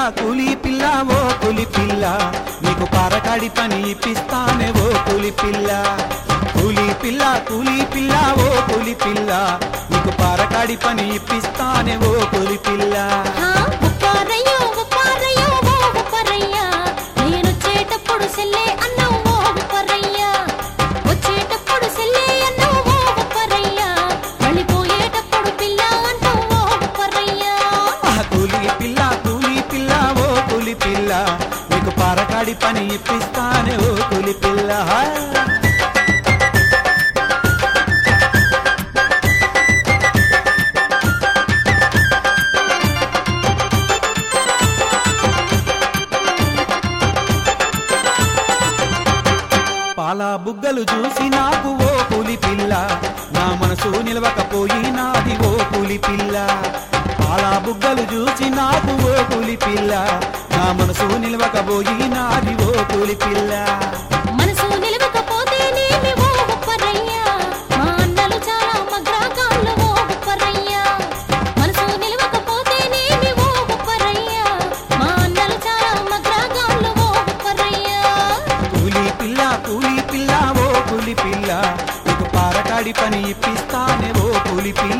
కూలి పిల్ల ఓ కూలి పిల్ల నీకు పారకాడి పని ఇప్పిస్తానే ఓ కూలి పిల్ల కూలి పిల్ల కూలి పిల్ల ఓ కూలి పిల్ల నీకు పారకాడి పని ఇప్పిస్తానే ఓ కూలి పిల్ల హా, ఉప్పారయ్యో, ఉప్పారయ్యో, ఓ ఉప్పారయ్యా. నేనొచ్చేటప్పుడు సెల్లే అన్నావు ఓ ఉప్పారయ్యా. వచ్చేటప్పుడు సెల్లే అన్నావు ఓ ఉప్పారయ్యా. వెళ్ళిపోయేటప్పుడు పిల్ల అంటావు ఓ ఉప్పారయ్యా. ఆ కూలి పిల్ల కూలి పిల్ల ఓ కూలి పిల్ల నీకు పారకాడి పని ఇప్పిస్తానే ఓ కూలి పిల్ల పాల బుగ్గలు చూసి నాకు ఓ పులి పిల్ల నా మనసు నిలవకపోయినాది ఓ పులి పిల్ల పాల బుగ్గలు చూసి నాకు ఓ పులి పిల్ల నా మనసు నిలవకపోయినాది ఓ పులి పిల్ల మనసు నిలవకపోతేనేమి ఓ ఉప్పారయ్యా. మా అన్నలు చాలా మగ్రాగాళ్ళు ఓ ఉప్పారయ్యా. మనసు నిలవకపోతేనేమి ఓ ఉప్పారయ్యా. మా అన్నలు చాలా మగ్రాగాళ్ళు ఓ ఉప్పారయ్యా. కూలి పిల్ల కూలి పిల్ల ఓ కూలి పిల్ల నీకు పారకాడి పని ఇప్పిస్తానే ఓ కూలి పిల్ల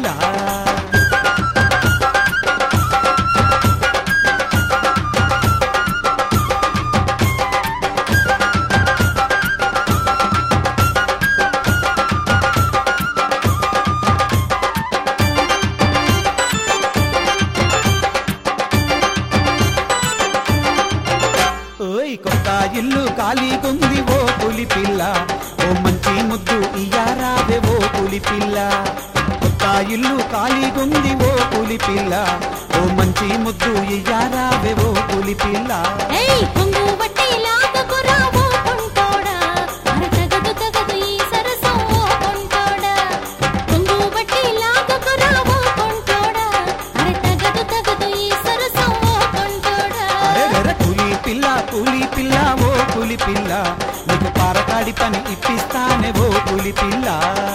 ఓయ్ కొత్త ఇల్లు ఖాళీగుంది ఓ పులి పిల్ల ఓ మంచి ముద్దు ఇయ్యారావే ఓ పులి పిల్ల కొత్త ఇల్లు ఖాళీగుంది ఓ పులి పిల్ల ఓ మంచి ముద్దు ఇయ్యారావే ఓ పులి పిల్ల ఏయ్ కొంగు బట్టి లాగకురా ఓ కొంటోడా అరతగదు తగదు ఈ సరసం ఓ కొంటోడా కొంగు బట్టి లాగకురా ఓ కొంటోడా అరతగదు తగదు ఈ సరసం ఓ కొంటోడా అరే వెర కూలి పిల్ల కూలి పిల్ల ఓ కూలి పిల్ల నీకు పారకాడి పని ఇప్పిస్తానే ఓ కూలి పిల్ల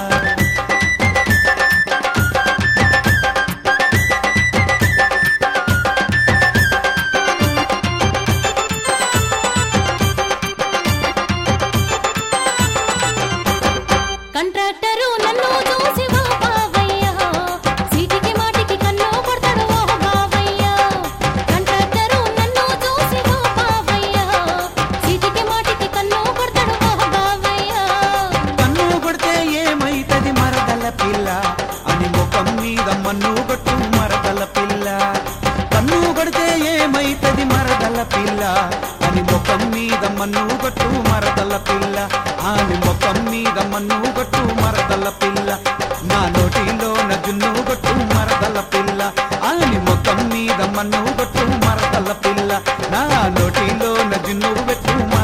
కంట్రాక్టరు నన్ను చూసి ఓ బావయ్య సీటికి మాటికి కన్ను కొడతాడు ఓ బావయ్య కంట్రాక్టరు నన్ను చూసి ఓ బావయ్య సీటికి మాటికి కన్ను కొడతాడు ఓ బావయ్య కన్ను కొడితే ఏమైతది మరదల పిల్ల అని ముఖం మీద మన్ను కొట్టు మరదల పిల్ల కన్ను కొడితే ఏమైతది మరదల పిల్ల అని ముఖం మీద మన్ను కొట్టు మరదల పిల్ల ఆని ముఖం మీద మన్ను కొట్టు మరదల పిల్ల నా నోటిలో నజున్ను కొట్టు మరదల పిల్ల ఆని ముఖం మీద మన్ను కొట్టు మరదల పిల్ల నా నోటిలో నజున్ను పెట్టు మరదల